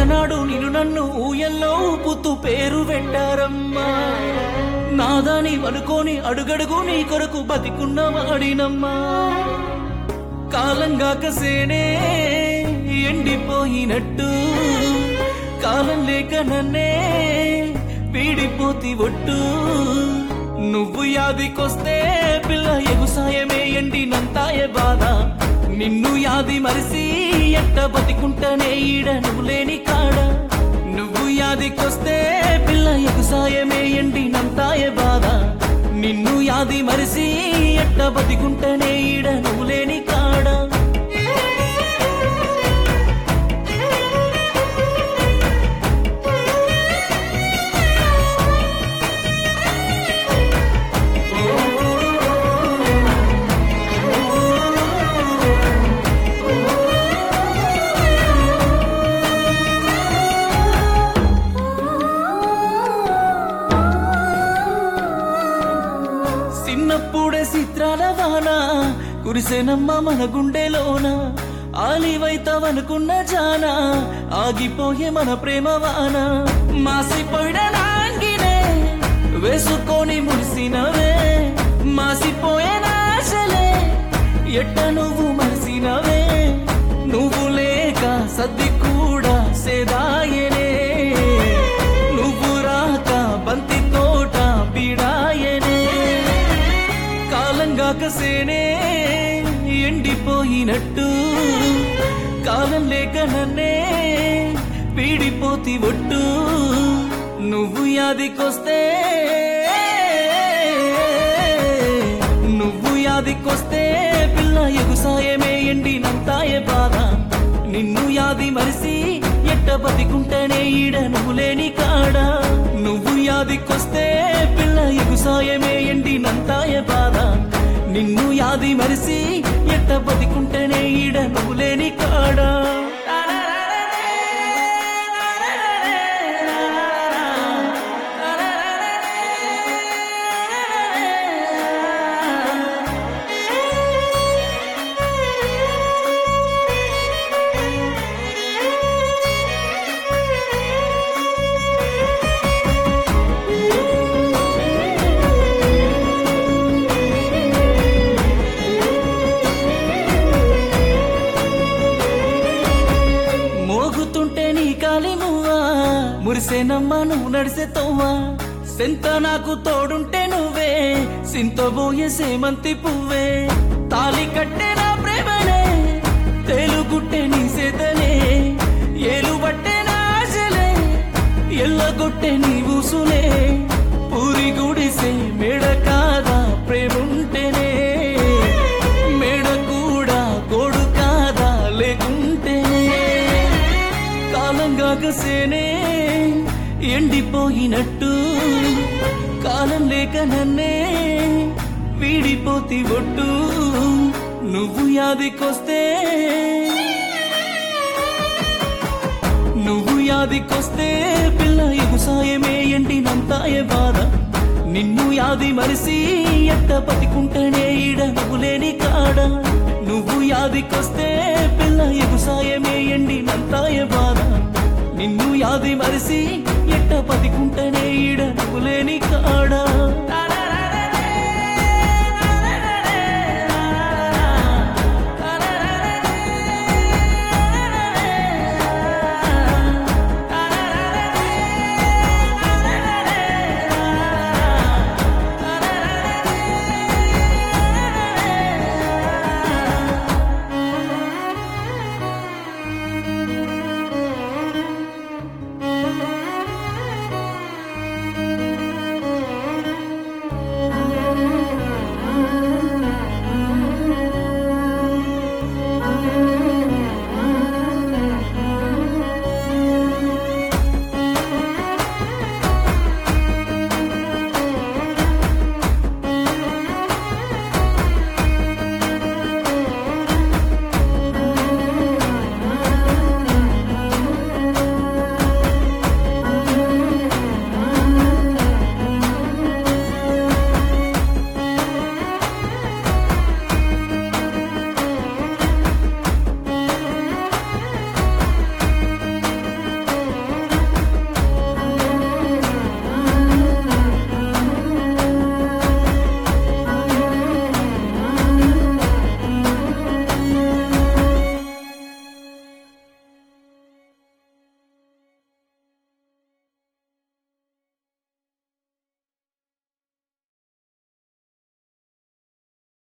ఒకనాడు నిన్ను నన్ను ఊయల్లో ఊపుతూ పేరు పెట్టారమ్మా నాదాని అనుకోని అడుగడుగు నీ కొరకు బతికున్న వాడినమ్మా కాలంగా కసేనే ఎండిపోయినట్టు కాలం లేక నన్నే వీడిపోతి ఒట్టు నువ్వు యాదికొస్తే పిల్ల ఎగుసాయమే ఎండినంతాయ బాధ నిన్ను యాది మరిసి ఎట్ట బతికుంటనే ఈడ నువ్వు లేని కాడ నువ్వు యాదికొస్తే పిల్ల ఎగుసాయమే ఎండినంతాయ బాధ నిన్ను యాది మరిసి ఎట్ట బతికుంటనే ఈడ నువ్వు లేని కాడ చిన్నప్పుడే చిత్రాల వాన కురిసెనమ్మ మన గుండెలోన ఆలివైతావనుకున్న జాన ఆగిపోయే మన ప్రేమ వాన మాసిపోయిన నాంగినే వేసుకొని మురిసినవే మాసిపోయే నాశలే ఎట్ట నువ్వు మరిసినవే నువ్వు లేక సద్ది కూడా సేదాయనే నువ్వు రాక బంతి తోట పీడాయనే కాలంగా కసేనే ఎండిపోయినట్టు కాలం లేక నన్నే పీడిపోతి ఒట్టు నువ్వు యాదికొస్తే నువ్వు యాదికొస్తే పిల్ల ఎగుసాయమే ఎండినంతాయ బాధ నిన్ను యాది మరిసి ఎట్ట బతికుంటేనే ఈడ నువ్వు లేని కాడ నువ్వు యాదికొస్తే పిల్ల ఎగుసాయమే ఎండినంతాయ బాధ నిన్ను యాది మరిసి ఎట్ట బతికుంటేనే ఈడ నువ్వు లేని కాడ మోగుతుంటే నీ కాలి మువ్వా మురిసేనమ్మ నువ్వు నడిసే తోవా సెంత నాకు తోడుంటే నువ్వే సింతబోయే సేమంతి పువ్వే తాలి కట్టే నా ప్రేమనే తేలుగుట్టే నీ సేతనే ఏలు పట్టే నా ఆశలే ఎల్లగొట్టే నీ ఊసులే పూరి గుడిసే మేడ కాదా ప్రేముంటేనే మేడ కూడా గోడు కాదా లేకుంటేనే కాలంగా కసేనే ఎండిపోయినట్టు కాలం లేక నన్నే వీడిపోతి ఒట్టు నువ్వు యాదికొస్తే నువ్వు యాదికొస్తే పిల్ల ఎగుసాయమే ఎండినంతాయ బాధ నిన్ను యాది మరిసి ఎట్ట బతికుంటేనే ఈడ నువ్వు లేని కాడ నువ్వు యాదికొస్తే పిల్ల ఎగుసాయమే ఎండినంతాయ బాధ నిన్ను యాది మరిసి ఎట్ట బతికుంటేనే ఈడ నువ్వు లేని కాడా